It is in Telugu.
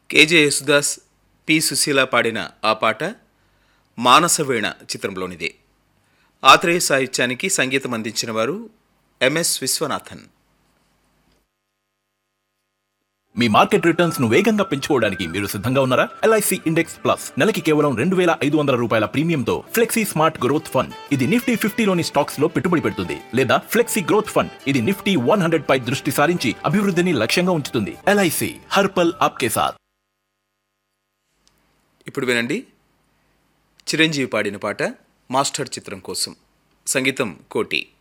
కేజే యేసుదాస్ పి సుశీల పాడిన ఆ పాట మానసవీణ చిత్రంలోనిదే ఆత్రేయ సాహిత్యానికి సంగీతం అందించిన వారు ఎంఎస్ విశ్వనాథన్ మీ మార్కెట్ రిటర్న్స్ ను వేగంగా పెంచుకోవడానికి మీరు సిద్ధంగా ఉన్నారా ఎల్ఐసి ఇండెక్స్ ప్లస్ నెలకి కేవలం రెండు వేల ఐదు వందల రూపాయల ప్రీమియంతో ఫ్లెక్సీ స్మార్ట్ గ్రోత్ ఫండ్ ఇది నిఫ్టీ ఫిఫ్టీలోని స్టాక్స్ లో పెట్టుబడి పెడుతుంది లేదా ఫ్లెక్సీ గ్రోత్ ఫండ్ ఇది నిఫ్టీ వన్ హండ్రెడ్ పై దృష్టి సారించి అభివృద్ధిని లక్ష్యంగా ఉంచుతుంది ఎల్ఐసి హర్పల్ ఆప్కే సాత్ ఇప్పుడు వినండి చిరంజీవి పాడిన పాట మాస్టర్ చిత్రం కోసం సంగీతం కోటి